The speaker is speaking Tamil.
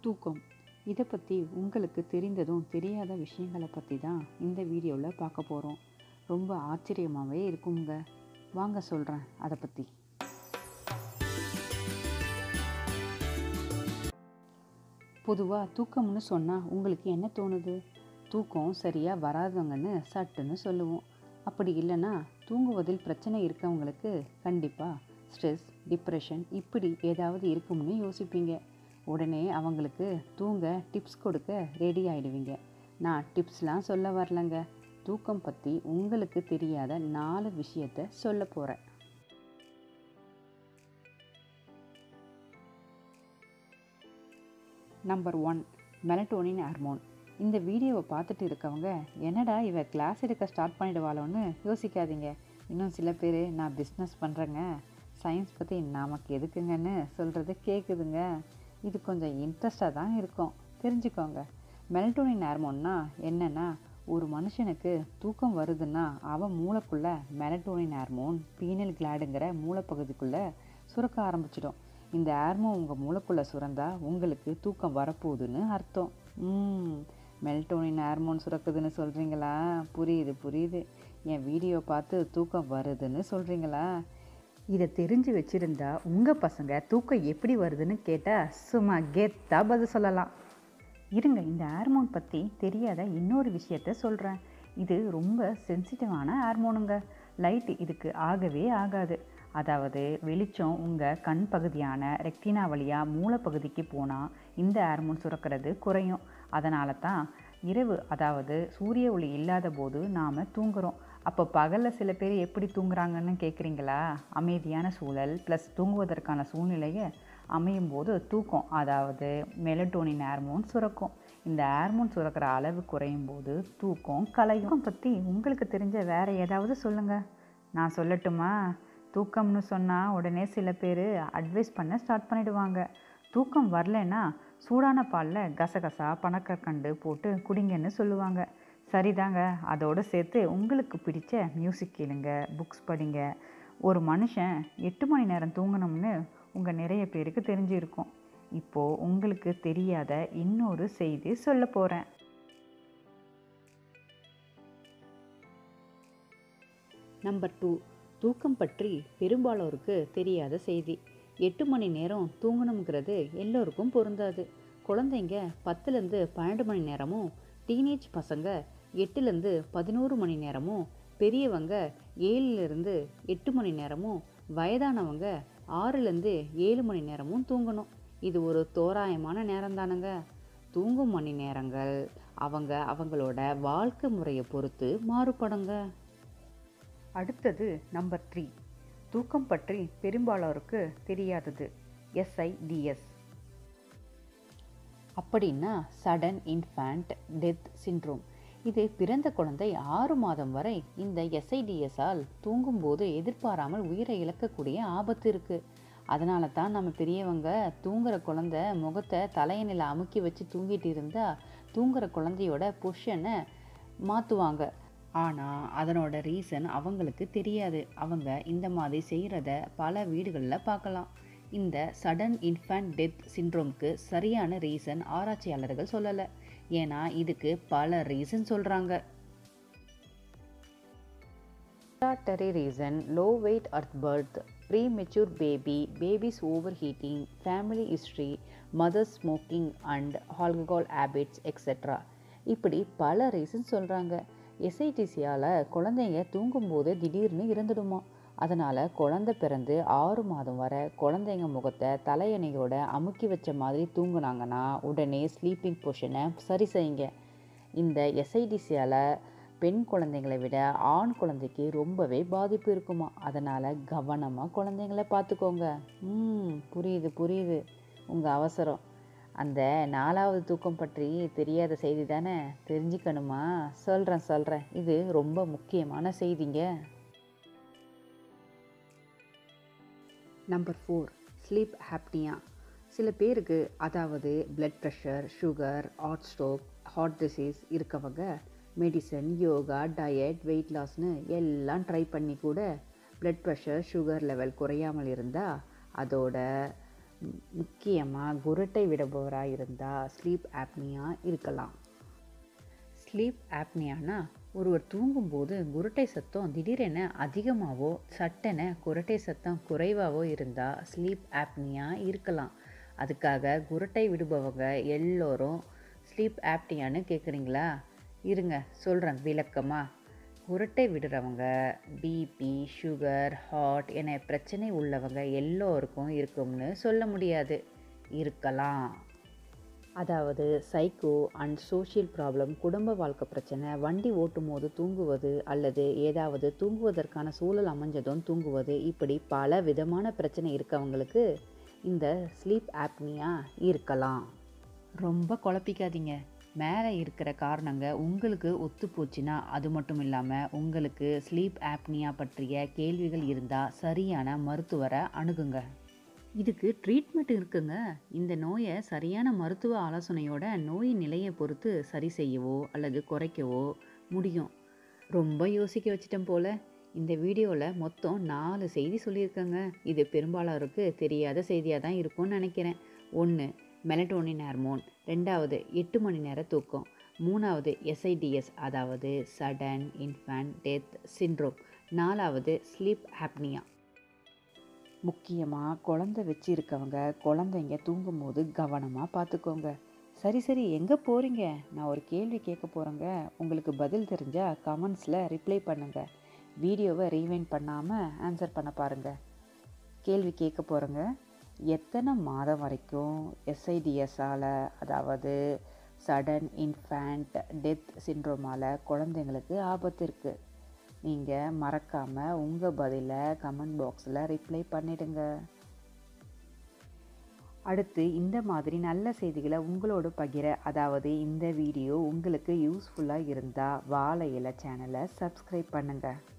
தூக்கம் இதை பற்றி உங்களுக்கு தெரிந்ததும் தெரியாத விஷயங்களை பற்றி தான் இந்த வீடியோவில் பார்க்க போகிறோம் ரொம்ப ஆச்சரியமாகவே இருக்குங்க வாங்க சொல்கிறேன் அதை பற்றி பொதுவாக தூக்கம்னு சொன்னால் உங்களுக்கு என்ன தோணுது தூக்கம் சரியாக வராதவங்கன்னு சட்டுன்னு சொல்லுவோம் அப்படி இல்லைன்னா தூங்குவதில் பிரச்சனை இருக்கவங்களுக்கு கண்டிப்பாக ஸ்ட்ரெஸ் டிப்ரெஷன் இப்படி ஏதாவது இருக்கும்னு யோசிப்பீங்க உடனே அவங்களுக்கு தூங்க டிப்ஸ் கொடுக்க ரெடி ஆகிடுவீங்க நான் டிப்ஸ்லாம் சொல்ல வரலங்க தூக்கம் பற்றி உங்களுக்கு தெரியாத நாலு விஷயத்த சொல்ல போகிறேன் நம்பர் ஒன் மெலட்டோனின் ஹார்மோன் இந்த வீடியோவை பார்த்துட்டு இருக்கவங்க என்னடா இவ கிளாஸ் எடுக்க ஸ்டார்ட் பண்ணிடுவாளோன்னு யோசிக்காதீங்க இன்னும் சில பேர் நான் பிஸ்னஸ் பண்ணுறேங்க சயின்ஸ் பற்றி நமக்கு எதுக்குங்கன்னு சொல்கிறது கேட்குதுங்க இது கொஞ்சம் இன்ட்ரெஸ்டாக தான் இருக்கும் தெரிஞ்சுக்கோங்க மெலட்டோனின் ஹார்மோன்னா என்னென்னா ஒரு மனுஷனுக்கு தூக்கம் வருதுன்னா அவன் மூளைக்குள்ளே மெலட்டோனின் ஹார்மோன் பீனல் கிளாடுங்கிற மூளைப்பகுதிக்குள்ளே சுரக்க ஆரம்பிச்சிடும் இந்த ஹார்மோன் உங்கள் மூளைக்குள்ளே சுரந்தா உங்களுக்கு தூக்கம் வரப்போகுதுன்னு அர்த்தம் ம் மெல்டோனின் ஹார்மோன் சுரக்குதுன்னு சொல்கிறீங்களா புரியுது புரியுது என் வீடியோ பார்த்து தூக்கம் வருதுன்னு சொல்கிறீங்களா இதை தெரிஞ்சு வச்சுருந்தா உங்கள் பசங்க தூக்கம் எப்படி வருதுன்னு கேட்டால் சும்மா கெத்தா பதில் சொல்லலாம் இருங்க இந்த ஹார்மோன் பற்றி தெரியாத இன்னொரு விஷயத்த சொல்கிறேன் இது ரொம்ப சென்சிட்டிவான ஹார்மோனுங்க லைட் இதுக்கு ஆகவே ஆகாது அதாவது வெளிச்சம் உங்கள் கண் பகுதியான ரெக்டினா வழியாக மூளைப்பகுதிக்கு போனால் இந்த ஹார்மோன் சுரக்கிறது குறையும் அதனால தான் இரவு அதாவது சூரிய ஒளி இல்லாத போது நாம் தூங்குகிறோம் அப்போ பகலில் சில பேர் எப்படி தூங்குறாங்கன்னு கேட்குறீங்களா அமைதியான சூழல் ப்ளஸ் தூங்குவதற்கான சூழ்நிலையை அமையும் போது தூக்கம் அதாவது மெலட்டோனின் ஹார்மோன் சுரக்கும் இந்த ஹார்மோன் சுரக்கிற அளவு குறையும் போது தூக்கம் கலையும் பற்றி உங்களுக்கு தெரிஞ்ச வேறு ஏதாவது சொல்லுங்கள் நான் சொல்லட்டுமா தூக்கம்னு சொன்னால் உடனே சில பேர் அட்வைஸ் பண்ண ஸ்டார்ட் பண்ணிடுவாங்க தூக்கம் வரலன்னா சூடான பாலில் கசகசா பனக்கற்கண்டு போட்டு குடிங்கன்னு சொல்லுவாங்க சரிதாங்க அதோடு சேர்த்து உங்களுக்கு பிடிச்ச மியூசிக் கேளுங்க புக்ஸ் படிங்க ஒரு மனுஷன் எட்டு மணி நேரம் தூங்கணும்னு உங்கள் நிறைய பேருக்கு தெரிஞ்சிருக்கும் இப்போது உங்களுக்கு தெரியாத இன்னொரு செய்தி சொல்ல போகிறேன் நம்பர் டூ தூக்கம் பற்றி பெரும்பாலோருக்கு தெரியாத செய்தி எட்டு மணி நேரம் தூங்கணுங்கிறது எல்லோருக்கும் பொருந்தாது குழந்தைங்க பத்துலேருந்து பன்னெண்டு மணி நேரமும் டீனேஜ் பசங்க எட்டுலேருந்து பதினோரு மணி நேரமும் பெரியவங்க ஏழுலேருந்து எட்டு மணி நேரமும் வயதானவங்க ஆறுலேருந்து ஏழு மணி நேரமும் தூங்கணும் இது ஒரு தோராயமான நேரம் தானுங்க தூங்கும் மணி நேரங்கள் அவங்க அவங்களோட வாழ்க்கை முறையை பொறுத்து மாறுபடுங்க அடுத்தது நம்பர் த்ரீ தூக்கம் பற்றி பெரும்பாலோருக்கு தெரியாதது எஸ்ஐடிஎஸ் அப்படின்னா சடன் இன்ஃபேண்ட் டெத் சின்ட்ரோம் இது பிறந்த குழந்தை ஆறு மாதம் வரை இந்த எஸ்ஐடிஎஸ்ஸால் தூங்கும்போது எதிர்பாராமல் உயிரை இழக்கக்கூடிய ஆபத்து இருக்குது அதனால தான் நம்ம பெரியவங்க தூங்குற குழந்தை முகத்தை தலையணில் அமுக்கி வச்சு தூங்கிட்டு இருந்தால் தூங்குற குழந்தையோட பொஷனை மாற்றுவாங்க ஆனால் அதனோட ரீசன் அவங்களுக்கு தெரியாது அவங்க இந்த மாதிரி செய்கிறத பல வீடுகளில் பார்க்கலாம் இந்த சடன் இன்ஃபேண்ட் டெத் சின்ட்ரோம்க்கு சரியான ரீசன் ஆராய்ச்சியாளர்கள் சொல்லலை ஏன்னா இதுக்கு பல ரீசன் சொல்கிறாங்க Dietary reason low weight at birth, premature baby, baby's overheating, family history, mother smoking and alcohol habits, etc. இப்படி பல ரீசன் சொல்கிறாங்க எஸ்ஐடிசியால் குழந்தைங்க தூங்கும்போது திடீர்னு இறந்துடுமா அதனால் குழந்தை பிறந்து ஆறு மாதம் வரை குழந்தைங்க முகத்தை தலையணையோட அமுக்கி வச்ச மாதிரி தூங்குனாங்கன்னா உடனே ஸ்லீப்பிங் பொஷனை சரி செய்யுங்க இந்த எஸ்ஐடிசியால் பெண் குழந்தைங்களை விட ஆண் குழந்தைக்கு ரொம்பவே பாதிப்பு இருக்குமா அதனால் கவனமாக குழந்தைங்கள பார்த்துக்கோங்க ம் புரியுது புரியுது உங்கள் அவசரம் அந்த நாலாவது தூக்கம் பற்றி தெரியாத செய்தி தானே தெரிஞ்சுக்கணுமா சொல்கிறேன் சொல்கிறேன் இது ரொம்ப முக்கியமான செய்திங்க நம்பர் ஃபோர் ஸ்லீப் ஹாப்னியா சில பேருக்கு அதாவது blood pressure sugar heart stroke heart disease இருக்கவங்க மெடிசன் யோகா டயட் வெயிட் லாஸ்னு எல்லாம் ட்ரை பண்ணி கூட பிளட் ப்ரெஷர் சுகர் லெவல் குறையாமல் இருந்தால் அதோட முக்கியமாக குருட்டை விடுபவராக இருந்தால் ஸ்லீப் ஆப்னியா இருக்கலாம் ஸ்லீப் ஆப்னியானா ஒருவர் தூங்கும்போது குருட்டை சத்தம் திடீரென அதிகமாகவோ சட்டென குரட்டை சத்தம் குறைவாகவோ இருந்தால் ஸ்லீப் ஆப்னியா இருக்கலாம் அதுக்காக குருட்டை விடுபவங்க எல்லோரும் ஸ்லீப் ஆப்னியான்னு கேட்குறீங்களா இருங்க சொல்கிறேன் விளக்கமாக குரட்டை விடுறவங்க பிபி சுகர் ஹார்ட் என பிரச்சனை உள்ளவங்க எல்லோருக்கும் இருக்கும்னு சொல்ல முடியாது இருக்கலாம் அதாவது சைக்கோ அண்ட் சோஷியல் ப்ராப்ளம் குடும்ப வாழ்க்கை பிரச்சனை வண்டி ஓட்டும் போது தூங்குவது அல்லது ஏதாவது தூங்குவதற்கான சூழல் அமைஞ்சதும் தூங்குவது இப்படி பல விதமான பிரச்சனை இருக்கவங்களுக்கு இந்த ஸ்லீப் ஆப்னியா இருக்கலாம் ரொம்ப குழப்பிக்காதீங்க மேலே இருக்கிற காரணங்க உங்களுக்கு ஒத்து போச்சுன்னா அது மட்டும் இல்லாமல் உங்களுக்கு ஸ்லீப் ஆப்னியா பற்றிய கேள்விகள் இருந்தால் சரியான மருத்துவரை அணுகுங்க இதுக்கு ட்ரீட்மெண்ட் இருக்குங்க இந்த நோயை சரியான மருத்துவ ஆலோசனையோட நோய் நிலையை பொறுத்து சரி செய்யவோ அல்லது குறைக்கவோ முடியும் ரொம்ப யோசிக்க வச்சிட்டேன் போல இந்த வீடியோவில் மொத்தம் நாலு செய்தி சொல்லியிருக்கேங்க இது பெரும்பாலாருக்கு தெரியாத செய்தியாக தான் இருக்கும்னு நினைக்கிறேன் ஒன்று மெலட்டோனின் ஹார்மோன் ரெண்டாவது எட்டு மணி நேர தூக்கம் மூணாவது எஸ்ஐடிஎஸ் அதாவது சடன் இன்ஃபேண்ட் டெத் சிண்ட்ரோம் நாலாவது ஸ்லீப் ஆப்னியா முக்கியமாக குழந்த வச்சிருக்கவங்க குழந்தைங்க தூங்கும்போது கவனமாக பார்த்துக்கோங்க சரி சரி எங்கே போகிறீங்க நான் ஒரு கேள்வி கேட்க போகிறேங்க உங்களுக்கு பதில் தெரிஞ்சால் கமெண்ட்ஸில் ரிப்ளை பண்ணுங்கள் வீடியோவை ரீவைண்ட் பண்ணாமல் ஆன்சர் பண்ண பாருங்கள் கேள்வி கேட்க போகிறேங்க எத்தனை மாதம் வரைக்கும் எஸ்ஐடிஎஸ்ஸால் அதாவது சடன் இன்ஃபேண்ட் டெத் சிண்ட்ரோமால் குழந்தைங்களுக்கு ஆபத்து இருக்குது நீங்கள் மறக்காமல் உங்கள் பதிலை கமெண்ட் பாக்ஸில் ரிப்ளை பண்ணிடுங்க அடுத்து இந்த மாதிரி நல்ல செய்திகளை உங்களோடு பகிர அதாவது இந்த வீடியோ உங்களுக்கு யூஸ்ஃபுல்லாக இருந்தால் வாழை இலை சேனலை சப்ஸ்கிரைப் பண்ணுங்கள்